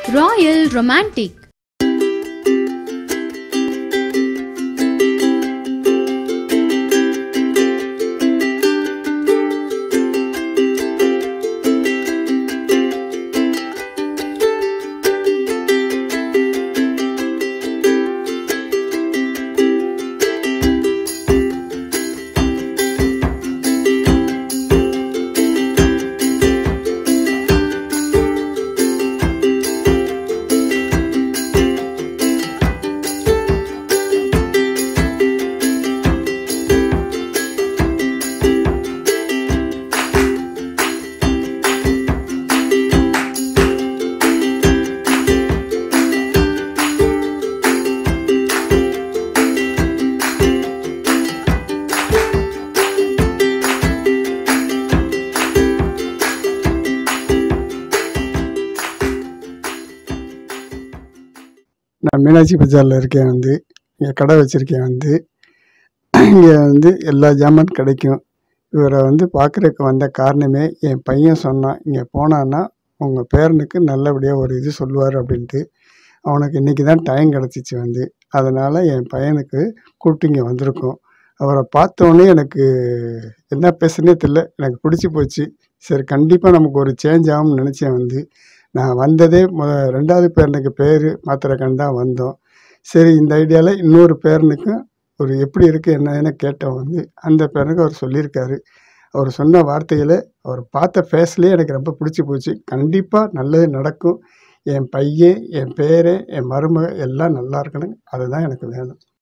Royal Romantic. நான் மீனாட்சி பஜாரில் இருக்கேன் வந்து இங்கே கடை வச்சுருக்கேன் வந்து இங்கே வந்து எல்லா ஜாமான் கிடைக்கும் இவரை வந்து பார்க்குறக்கு வந்த காரணமே என் பையன் சொன்னான் இங்கே போனான்னா உங்கள் பேரனுக்கு நல்லபடியாக ஒரு இது சொல்லுவார் அப்படின்ட்டு அவனுக்கு இன்றைக்கி தான் டைம் கிடச்சிச்சு வந்து அதனால் என் பையனுக்கு கூப்பிட்டு இங்கே வந்திருக்கோம் அவரை பார்த்தோன்னே எனக்கு என்ன பேசுனே தெரில எனக்கு பிடிச்சி போச்சு சரி கண்டிப்பாக நமக்கு ஒரு சேஞ்ச் ஆகும்னு நினச்சேன் வந்து நான் வந்ததே முத ரெண்டாவது பேரனுக்கு பேர் மாத்திரக்கன் தான் வந்தோம் சரி இந்த ஐடியாவில் இன்னொரு பேரனுக்கும் ஒரு எப்படி இருக்குது என்னன்னு கேட்டோம் வந்து அந்த பேரனுக்கு அவர் சொல்லியிருக்காரு அவர் சொன்ன வார்த்தைகளை அவர் பார்த்த ஃபேஸ்லேயே எனக்கு ரொம்ப பிடிச்சி போச்சு கண்டிப்பாக நல்லது நடக்கும் என் பையன் என் பேரன் என் மருமக எல்லாம் நல்லா இருக்கணும் அதுதான் எனக்கு வேணும்